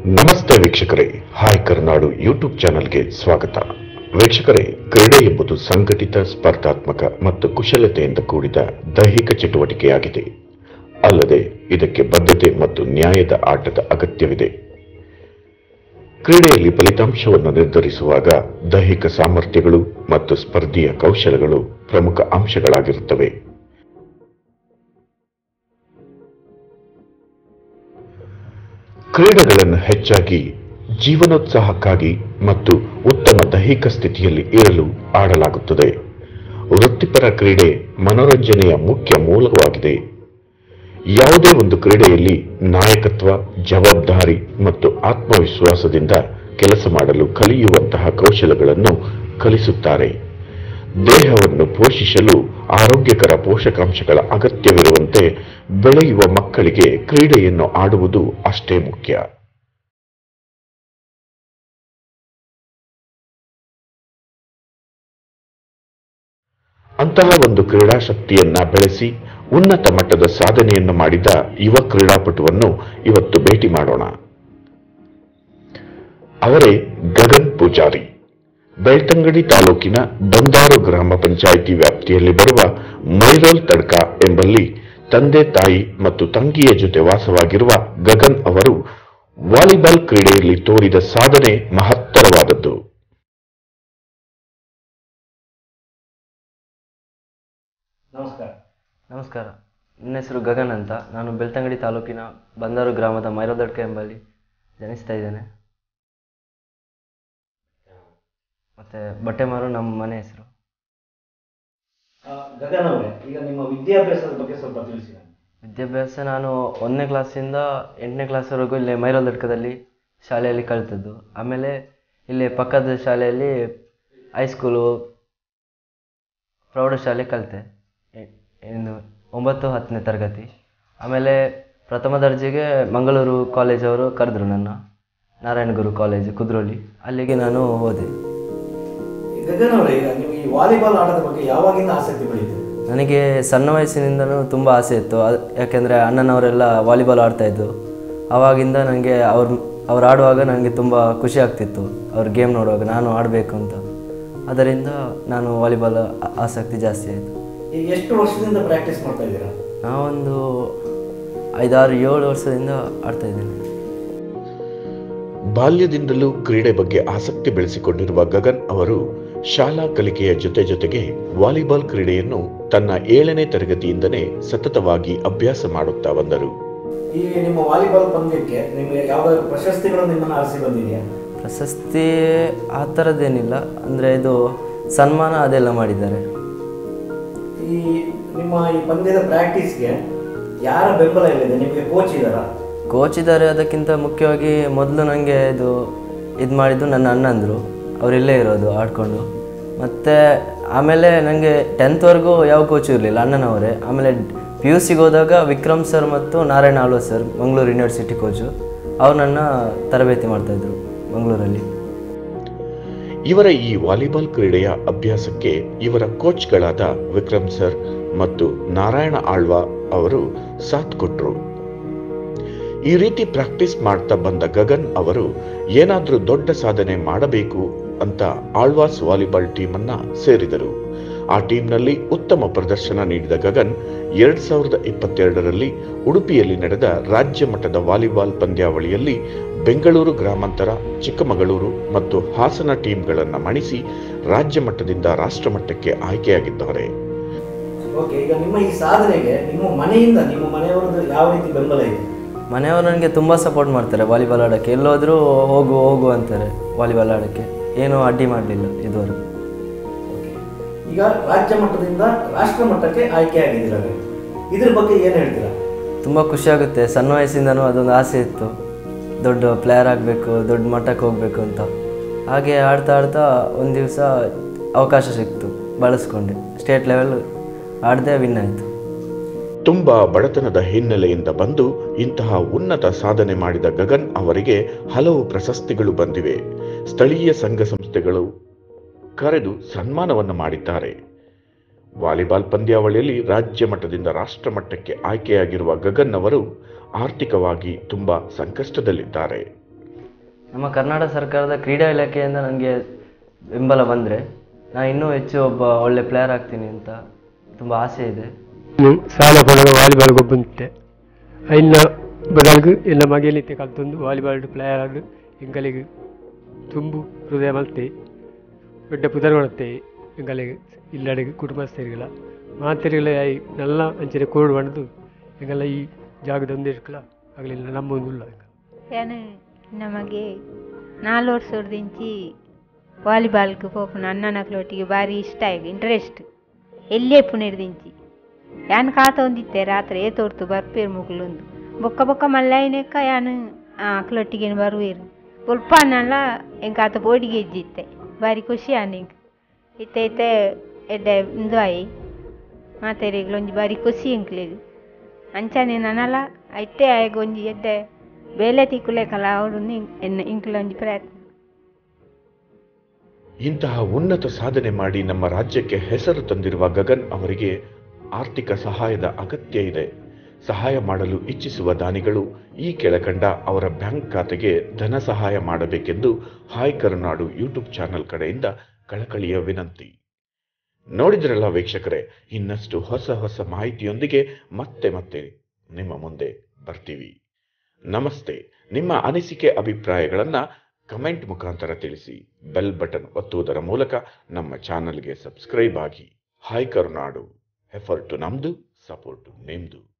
ನಮಸ್ತೆ ವೀಕ್ಷಕರೇ hi Karnadu YouTube ಚಾನೆಲ್ಗೆ ಸ್ವಾಗತ ವೀಕ್ಷಕರೇ ಕ್ರೀಡೆ ಎಂಬುದು ಸಂಘಟಿತ ಸ್ಪರ್ಧಾತ್ಮಕ ಮತ್ತು ಕುಶಲತೆಯಿಂದ ಕೂಡಿದ ದೈಹಿಕ ಚಟುವಟಿಕೆಯಾಗಿದೆ ಅಲ್ಲದೆ ಇದಕ್ಕೆ ಬದ್ಧತೆ ಮತ್ತು ನ್ಯಾಯದ ಆಟದ ಅಗತ್ಯವಿದೆ ಕ್ರೀಡೆಯಲ್ಲಿ ಫಲಿತಾಂಶವನ್ನು ನಿರ್ಧರಿಸುವಾಗ ದೈಹಿಕ ಸಾಮರ್ಥ್ಯಗಳು ಮತ್ತು ಸ್ಪರ್ಧೆಯ ಕೌಶಲಗಳು ಪ್ರಮುಖ ಅಂಶಗಳಾಗಿರುತ್ತವೆ ಕ್ರೀಡೆಗಳನ್ನು ಹೆಚ್ಚಾಗಿ ಜೀವನೋತ್ಸಾಹಕ್ಕಾಗಿ ಮತ್ತು ಉತ್ತಮ ದೈಹಿಕ ಸ್ಥಿತಿಯಲ್ಲಿ ಇರಲು ಆಡಲಾಗುತ್ತದೆ ವೃತ್ತಿಪರ ಕ್ರೀಡೆ ಮನೋರಂಜನೆಯ ಮುಖ್ಯ ಮೂಲವಾಗಿದೆ ಯಾವುದೇ ಒಂದು ಕ್ರೀಡೆಯಲ್ಲಿ ನಾಯಕತ್ವ ಜವಾಬ್ದಾರಿ ಮತ್ತು ಆತ್ಮವಿಶ್ವಾಸದಿಂದ ಕೆಲಸ ಮಾಡಲು ಕಲಿಯುವಂತಹ ಕೌಶಲಗಳನ್ನು ಕಲಿಸುತ್ತಾರೆ ದೇಹವನ್ನು ಪೋಷಿಸಲು ಆರೋಗ್ಯಕರ ಪೋಷಕಾಂಶಗಳ ಅಗತ್ಯವಿರುವಂತೆ ಬೆಳೆಯುವ ಮಕ್ಕಳಿಗೆ ಕ್ರೀಡೆಯನ್ನು ಆಡುವುದು ಅಷ್ಟೇ ಮುಖ್ಯ ಅಂತಹ ಒಂದು ಕ್ರೀಡಾಶಕ್ತಿಯನ್ನ ಬೆಳೆಸಿ ಉನ್ನತ ಮಟ್ಟದ ಸಾಧನೆಯನ್ನು ಮಾಡಿದ ಯುವ ಕ್ರೀಡಾಪಟುವನ್ನು ಇವತ್ತು ಭೇಟಿ ಮಾಡೋಣ ಅವರೇ ಗಗನ್ ಪೂಜಾರಿ ಬೆಳ್ತಂಗಡಿ ತಾಲೂಕಿನ ಬಂದಾರು ಗ್ರಾಮ ಪಂಚಾಯಿತಿ ವ್ಯಾಪ್ತಿಯಲ್ಲಿ ಬರುವ ಮೈರೋಲ್ ತಡ್ಕ ಎಂಬಲ್ಲಿ ತಂದೆ ತಾಯಿ ಮತ್ತು ತಂಗಿಯ ಜೊತೆ ವಾಸವಾಗಿರುವ ಗಗನ್ ಅವರು ವಾಲಿಬಾಲ್ ಕ್ರೀಡೆಯಲ್ಲಿ ತೋರಿದ ಸಾಧನೆ ಮಹತ್ತರವಾದದ್ದು ನಮಸ್ಕಾರ ನಮಸ್ಕಾರ ನನ್ನ ಹೆಸರು ಗಗನ್ ಅಂತ ನಾನು ಬೆಳ್ತಂಗಡಿ ತಾಲೂಕಿನ ಬಂದಾರು ಗ್ರಾಮದ ಮೈರೋದಡ್ಕ ಎಂಬಲ್ಲಿ ಜನಿಸ್ತಾ ಇದ್ದೇನೆ ಮತ್ತು ಬಟ್ಟೆಮಾರು ನಮ್ಮ ಮನೆ ಹೆಸರು ಆ, ಗಗನ್ ಅವರೇ ಈಗ ನಿಮ್ಮ ವಿದ್ಯಾಭ್ಯಾಸದ ಬಗ್ಗೆ ಸ್ವಲ್ಪ ತಿಳಿಸಿ ನನಗೆ. ವಿದ್ಯಾಭ್ಯಾಸ ನಾನು ಒಂದನೇ ಕ್ಲಾಸಿಂದ ಎಂಟನೇ ಕ್ಲಾಸ್ವರೆಗೂ ಇಲ್ಲೇ ಮೈರೋದಡ್ಕದಲ್ಲಿ ಶಾಲೆಯಲ್ಲಿ ಕಲಿತದ್ದು ಆಮೇಲೆ ಇಲ್ಲಿ ಪಕ್ಕದ ಶಾಲೆಯಲ್ಲಿ ಹೈಸ್ಕೂಲು ಪ್ರೌಢಶಾಲೆ ಕಲಿತೆ ಎ- ಇನ್ನು ಒಂಬತ್ತು ಹತ್ತನೇ ತರಗತಿ ಆಮೇಲೆ ಪ್ರಥಮ ದರ್ಜೆಗೆ ಮಂಗಳೂರು ಕಾಲೇಜವರು ಕರೆದ್ರು ನನ್ನ ನಾರಾಯಣಗುರು ಕಾಲೇಜು ಕುದ್ರೋಳಿ ಅಲ್ಲಿಗೆ ನಾನು ಹೋದೆ ಈ ಗಗನ್ ಅವರೇ ಈಗ ನೀವು ಈ ವಾಲಿಬಾಲ್ ಆಟದ ಬಗ್ಗೆ ಯಾವಾಗಿಂದ ಆಸಕ್ತಿ ಬೆಳೀತು ನನಗೆ ಸಣ್ಣ ವಯಸ್ಸಿನಿಂದನೂ ತುಂಬ ಆಸೆ ಇತ್ತು ಅದ್- ಯಾಕೆಂದರೆ ಅಣ್ಣನವರೆಲ್ಲ ವಾಲಿಬಾಲ್ ಆಡ್ತಾಯಿದ್ದು ಆವಾಗಿಂದ ನನಗೆ ಅವ್ರು ಅವ್ರು ಆಡುವಾಗ ನನಗೆ ತುಂಬ ಖುಷಿ ಆಗ್ತಿತ್ತು ಅವ್ರ ಗೇಮ್ ನೋಡುವಾಗ ನಾನು ಆಡಬೇಕು ಅಂತ ಅದರಿಂದ ನಾನು ವಾಲಿಬಾಲ್ ಆ- ಆಸಕ್ತಿ ಜಾಸ್ತಿ ಆಯಿತು ಈಗ ಎಷ್ಟು ವರ್ಷದಿಂದ ಪ್ರಾಕ್ಟೀಸ್ ಮಾಡ್ತಾ ಇದ್ದೀರಾ ನಾವೊಂದು ಐದಾರು ಏಳು ವರ್ಷದಿಂದ ಆಡ್ತಾ ಇದ್ದೇನೆ ಬಾಲ್ಯದಿಂದಲೂ ಕ್ರೀಡೆ ಬಗ್ಗೆ ಆಸಕ್ತಿ ಬೆಳೆಸಿಕೊಂಡಿರುವ ಗಗನ್ ಅವರು ಶಾಲಾ ಕಲಿಕೆಯ ಜೊತೆ ಜೊತೆಗೆ ವಾಲಿಬಾಲ್ ಕ್ರೀಡೆಯನ್ನು ತನ್ನ ಏಳನೇ ತರಗತಿಯಿಂದಲೇ ಸತತವಾಗಿ ಅಭ್ಯಾಸ ಮಾಡುತ್ತಾ ಬಂದರು ಈ ನಿಮ್ಮ ವಾಲಿಬಾಲ್ ಪಂದ್ಯಕ್ಕೆ ನಿಮಗೆ ಯಾವುದಾದ್ರು ಪ್ರಶಸ್ತಿಗಳು ನಿಮ್ಮನ್ನು ಆರಿಸಿ ಬಂದಿದೆಯಾ ಪ್ರಶಸ್ತಿ ಆ ಥರದ್ದೇನಿಲ್ಲ ಅಂದರೆ ಇದು ಸನ್ಮಾನ ಅದೆಲ್ಲ ಮಾಡಿದ್ದಾರೆ ಈ ನಿಮ್ಮ ಈ ಪಂದ್ಯದ ಪ್ರಾಕ್ಟೀಸ್ಗೆ ಯಾರ ಬೆಂಬಲ ಇಲ್ಲಿದೆ ನಿಮಗೆ ಕೋಚ್ ಇದ್ದಾರಾ ಕೋಚ್ ಇದ್ದಾರೆ ಅದಕ್ಕಿಂತ ಮುಖ್ಯವಾಗಿ ಮೊದಲು ನನಗೆ ಇದು ಇದು ಮಾಡಿದ್ದು ನನ್ನ ಅಣ್ಣಂದರು ಅವರಿಲ್ಲೇ ಇರೋದು ಆಡಿಕೊಂಡು ಮತ್ತು ಆಮೇಲೆ ನನಗೆ ಟೆಂತ್ವರೆಗೂ ಯಾವ ಕೋಚು ಇರಲಿಲ್ಲ ಅಣ್ಣನವರೇ ಆಮೇಲೆ ಪಿ ಯು ಸಿಗೆ ಹೋದಾಗ ವಿಕ್ರಮ್ ಸರ್ ಮತ್ತು Narayana Alva sir Mangaluru university coach ಅವ್ರು ನನ್ನ ತರಬೇತಿ ಮಾಡ್ತಾಯಿದ್ರು ಮಂಗಳೂರಲ್ಲಿ ಇವರ ಈ ವಾಲಿಬಾಲ್ ಕ್ರೀಡೆಯ ಅಭ್ಯಾಸಕ್ಕೆ ಇವರ ಕೋಚ್ಗಳಾದ ವಿಕ್ರಮ್ ಸರ್ ಮತ್ತು ನಾರಾಯಣ ಆಳ್ವ ಅವರು ಸಾಥ್ ಕೊಟ್ರು ಈ ರೀತಿ ಪ್ರಾಕ್ಟೀಸ್ ಮಾಡ್ತಾ ಬಂದ ಗಗನ್ ಅವರು ಏನಾದ್ರೂ ದೊಡ್ಡ ಸಾಧನೆ ಮಾಡಬೇಕು ಅಂತ ಆಳ್ವಾಸ್ ವಾಲಿಬಾಲ್ ಟೀಮ್ ಅನ್ನ ಸೇರಿದರು ಆ ಟೀಮ್ನಲ್ಲಿ ಉತ್ತಮ ಪ್ರದರ್ಶನ ನೀಡಿದ ಗಗನ್ ಎರಡ್ ಸಾವಿರದ ಇಪ್ಪತ್ತೆರಡರಲ್ಲಿ ಉಡುಪಿಯಲ್ಲಿ ನಡೆದ ರಾಜ್ಯ ಮಟ್ಟದ ವಾಲಿಬಾಲ್ ಪಂದ್ಯಾವಳಿಯಲ್ಲಿ ಬೆಂಗಳೂರು ಗ್ರಾಮಾಂತರ ಚಿಕ್ಕಮಗಳೂರು ಮತ್ತು ಹಾಸನ ಟೀಮ್ಗಳನ್ನು ಮಣಿಸಿ ರಾಜ್ಯ ಮಟ್ಟದಿಂದ ರಾಷ್ಟ್ರ ಮಟ್ಟಕ್ಕೆ ಆಯ್ಕೆಯಾಗಿದ್ದಾರೆ ಓಕೆ ಈಗ ನಿಮ್ಮ ಈ ಸಾಧನೆಗೆ ನಿಮ್ಮ ಮನೆಯಿಂದ ನಿಮ್ಮ ಮನೆಯವರದ್ದು ಯಾವ ರೀತಿ ಬೆಂಬಲ ಇದೆ ಮನೆಯವರು ನನಗೆ ತುಂಬ ಸಪೋರ್ಟ್ ಮಾಡ್ತಾರೆ ವಾಲಿಬಾಲ್ ಆಡೋಕ್ಕೆ ಎಲ್ಲೋದ್ರೂ ಹೋಗು ಹೋಗು ಅಂತಾರೆ ವಾಲಿಬಾಲ್ ಆಡೋಕ್ಕೆ ಏನೂ ಅಡ್ಡಿ ಮಾಡಲಿಲ್ಲ ಇದುವರೆಗೂ ಓಕೆ. ಈಗ ರಾಜ್ಯ ಮಟ್ಟದಿಂದ ರಾಷ್ಟ್ರ ಮಟ್ಟಕ್ಕೆ ಆಯ್ಕೆ ಆಗಿದ್ದೀರಾ ನೀವು ಇದ್ರ ಬಗ್ಗೆ ಏನು ಹೇಳ್ತೀರಾ ತುಂಬ ಖುಷಿ ಆಗುತ್ತೆ ಸಣ್ಣ ವಯಸ್ಸಿಂದನೂ ಅದೊಂದು ಆಸೆ ಇತ್ತು ದೊಡ್ಡ ಪ್ಲೇಯರ್ ಆಗಬೇಕು ದೊಡ್ಡ ಮಟ್ಟಕ್ಕೆ ಹೋಗಬೇಕು ಅಂತ ಹಾಗೆ ಆಡ್ತಾ ಆಡ್ತಾ ಒಂದು ದಿವಸ ಅವಕಾಶ ಸಿಕ್ತು ಬಳಸ್ಕೊಂಡೆ ಸ್ಟೇಟ್ ಲೆವೆಲ್ ಆಡದೆ ವಿನ್ ಆಯಿತು ತುಂಬಾ ಬಡತನದ ಹಿನ್ನೆಲೆಯಿಂದ ಬಂದು ಇಂತಹ ಉನ್ನತ ಸಾಧನೆ ಮಾಡಿದ ಗಗನ್ ಅವರಿಗೆ ಹಲವು ಪ್ರಶಸ್ತಿಗಳು ಬಂದಿವೆ ಸ್ಥಳೀಯ ಸಂಘ ಸಂಸ್ಥೆಗಳು ಕರೆದು ಸನ್ಮಾನವನ್ನು ಮಾಡಿದ್ದಾರೆ ವಾಲಿಬಾಲ್ ಪಂದ್ಯಾವಳಿಯಲ್ಲಿ ರಾಜ್ಯ ಮಟ್ಟದಿಂದ ರಾಷ್ಟ್ರ ಮಟ್ಟಕ್ಕೆ ಆಯ್ಕೆಯಾಗಿರುವ ಗಗನ್ ಅವರು ಆರ್ಥಿಕವಾಗಿ ತುಂಬಾ ಸಂಕಷ್ಟದಲ್ಲಿದ್ದಾರೆ ನಮ್ಮ ಕರ್ನಾಟಕ ಸರ್ಕಾರದ ಕ್ರೀಡಾ ಇಲಾಖೆಯಿಂದ ನನಗೆ ಬೆಂಬಲ ಬಂದರೆ ನಾನು ಇನ್ನೂ ಹೆಚ್ಚು ಒಬ್ಬ ಒಳ್ಳೆ ಪ್ಲೇಯರ್ ಆಗ್ತೀನಿ ಅಂತ ತುಂಬ ಆಸೆ ಇದೆ ಇನ್ನು ಸಾಲ ಕೊಡುವ ವಾಲಿಬಾಲ್ ಗೊಬ್ಬುಂತೆ ಇನ್ನು ಬದಲ್ಗು ಎಲ್ಲ ಮಗೇಲಿತ್ತೆ ಕಲ್ತೊಂದು ವಾಲಿಬಾಲ್ ಪ್ಲೇಯರ್ ಆದು ಎಂಕಲಿಗೆ ತುಂಬು ಹೃದಯ ಮಲ್ತೆ ದೊಡ್ಡ ಪುದರ್ ಮಾಡುತ್ತೆ ಎಂಕಲಿಗೆ ಇಲ್ಲಡೆಗೆ ಕುಟುಂಬಸ್ಥರಿಗಳ ಮಾತೆರಿಗಳ ಐ ನಲ್ಲ ಅಂಚನೆ ಕೋಡು ಬಣ್ಣದು ಎಂಗೆಲ್ಲ ಈ ಜಾಗದ ಒಂದೇ ಇರ್ಕಲ್ಲ ಆಗಲಿಲ್ಲ ನಮ್ಮೊಂದಿಲ್ಲ నేను ನಮಗೆ ನಾಲ್ಕು ವರ್ಷದಿಂಚಿ ವಾಲಿಬಾಲ್ಗೆ పోపున ಅಣ್ಣನಕ್ಲೊಟ್ಟಿಗೆ ಭಾರಿ ಇಷ್ಟ ಆಗಿ ಇಂಟ್ರೆಸ್ಟ್ ಎಲ್ಲೇ ಪುನರ್ದಿಂಚಿ ಯಾನ್ ಕಾತ ಒಂದಿತ್ತೆ ರಾತ್ರಿ ಏತೋರ್ತು ಬರ್ಪೇರು ಮುಗ್ಲೊಂದು ಬೊಕ್ಕ ಬೊಕ್ಕ ಮಲ್ಲ అయినాక ಯಾನ್ ಅಕ್ಲೊಟ್ಟಿಗೆ ಬರುವೇರು ಬೊಲ್ಪ ಅನ್ನಲ್ಲ ಎಂಕ ಆತ ಬೋಡಿಗೆ ಇಜ್ಜಿತ್ತೆ ಭಾರಿ ಖುಷಿ ಆನಿಂಗ್ ಇತ್ತೆ ಇತ್ತೆ ಎಡ್ಡೆ ಇಂದು ಆಯಿ ಮಾತೆರಿಗ್ಲ ಒಂಜಿ ಭಾರಿ ಖುಷಿ ಎಂಕ್ಲೆಗ್ ಅಂಚನೆ ನನಲ ಐತೆ ಆಯ್ಗ ಒಂಜಿ ಎಡ್ಡೆ ಬೇಲೆ ತಿಕ್ಕುಲೆಕಲ ಅವಡು ಎನ್ನ ಇಂಕ್ಲ ಒಂಜಿ ಪ್ರಯತ್ನ ಇಂತಹ ಉನ್ನತ ಸಾಧನೆ ಮಾಡಿ ನಮ್ಮ ರಾಜ್ಯಕ್ಕೆ ಹೆಸರು ತಂದಿರುವ ಗಗನ್ ಅವರಿಗೆ ಆರ್ಥಿಕ ಸಹಾಯದ ಅಗತ್ಯ ಇದೆ ಸಹಾಯ ಮಾಡಲು ಇಚ್ಛಿಸುವ ದಾನಿಗಳು ಈ ಕೆಳಕಂಡ ಅವರ ಬ್ಯಾಂಕ್ ಖಾತೆಗೆ ಧನ ಸಹಾಯ ಮಾಡಬೇಕೆಂದು ಹಾಯ್ ಕರುನಾಡು ಯೂಟ್ಯೂಬ್ ಚಾನೆಲ್ ಕಡೆಯಿಂದ ಕಳಕಳಿಯ ವಿನಂತಿ ನೋಡಿದ್ರಲ್ಲ ವೀಕ್ಷಕರೇ ಇನ್ನಷ್ಟು ಹೊಸ ಹೊಸ ಮಾಹಿತಿಯೊಂದಿಗೆ ಮತ್ತೆ ಮತ್ತೆ ನಿಮ್ಮ ಮುಂದೆ ಬರ್ತೀವಿ ನಮಸ್ತೆ ನಿಮ್ಮ ಅನಿಸಿಕೆ ಅಭಿಪ್ರಾಯಗಳನ್ನ ಕಮೆಂಟ್ ಮುಖಾಂತರ ತಿಳಿಸಿ ಬೆಲ್ ಬಟನ್ ಒತ್ತುವುದರ ಮೂಲಕ ನಮ್ಮ ಚಾನಲ್ಗೆ ಸಬ್ಸ್ಕ್ರೈಬ್ ಆಗಿ ಹಾಯ್ ಕರುನಾಡು ಎಫರ್ಟು ನಮ್ದು ಸಪೋರ್ಟು ನಿಮ್ದು